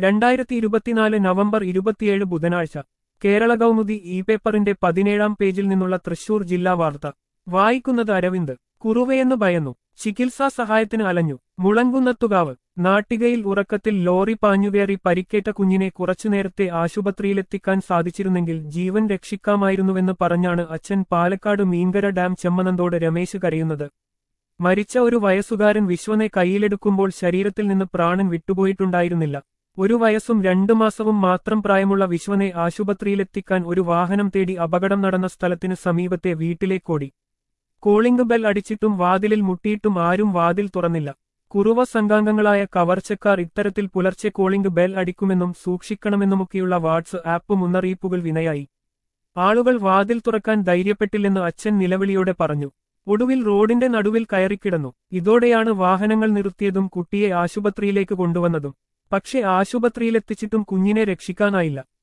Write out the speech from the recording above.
രണ്ടായിരത്തി ഇരുപത്തിനാല് നവംബർ ഇരുപത്തിയേഴ് ബുധനാഴ്ച കേരള കൗമുദി ഇ പേപ്പറിന്റെ പതിനേഴാം പേജിൽ നിന്നുള്ള തൃശൂർ ജില്ലാ വാർത്ത വായിക്കുന്നത് അരവിന്ദ് കുറുവയെന്ന് ഭയന്നു ചികിത്സാ സഹായത്തിന് അലഞ്ഞു മുളങ്കുന്നത്തുകാവ് നാട്ടികയിൽ ഉറക്കത്തിൽ ലോറി പാഞ്ഞുകയറി പരിക്കേറ്റ കുഞ്ഞിനെ കുറച്ചുനേരത്തെ ആശുപത്രിയിലെത്തിക്കാൻ സാധിച്ചിരുന്നെങ്കിൽ ജീവൻ രക്ഷിക്കാമായിരുന്നുവെന്ന് പറഞ്ഞാണ് അച്ഛൻ പാലക്കാട് മീങ്കര ഡാം ചെമ്മനന്തോട് രമേശ് കരയുന്നത് മരിച്ച ഒരു വയസ്സുകാരൻ വിശ്വനെ കൈയിലെടുക്കുമ്പോൾ ശരീരത്തിൽ നിന്ന് പ്രാണൻ വിട്ടുപോയിട്ടുണ്ടായിരുന്നില്ല ഒരു വയസ്സും രണ്ടു മാസവും മാത്രം പ്രായമുള്ള വിശ്വനെ ആശുപത്രിയിലെത്തിക്കാൻ ഒരു വാഹനം തേടി അപകടം നടന്ന സ്ഥലത്തിന് സമീപത്തെ വീട്ടിലേക്കോടി കോളിംഗ് ബെൽ അടിച്ചിട്ടും വാതിലിൽ മുട്ടിയിട്ടും ആരും വാതിൽ തുറന്നില്ല കുറുവ സംഘാംഗങ്ങളായ കവർച്ചക്കാർ ഇത്തരത്തിൽ പുലർച്ചെ കോളിംഗ് ബെൽ അടിക്കുമെന്നും സൂക്ഷിക്കണമെന്നുമൊക്കെയുള്ള വാട്സ് ആപ്പ് മുന്നറിയിപ്പുകൾ വിനയായി ആളുകൾ വാതിൽ തുറക്കാൻ ധൈര്യപ്പെട്ടില്ലെന്ന് അച്ഛൻ നിലവിളിയോടെ പറഞ്ഞു ഒടുവിൽ റോഡിന്റെ നടുവിൽ കയറിക്കിടന്നു ഇതോടെയാണ് വാഹനങ്ങൾ നിർത്തിയതും കുട്ടിയെ ആശുപത്രിയിലേക്ക് കൊണ്ടുവന്നതും പക്ഷേ ആശുപത്രിയിലെത്തിച്ചിട്ടും കുഞ്ഞിനെ രക്ഷിക്കാനായില്ല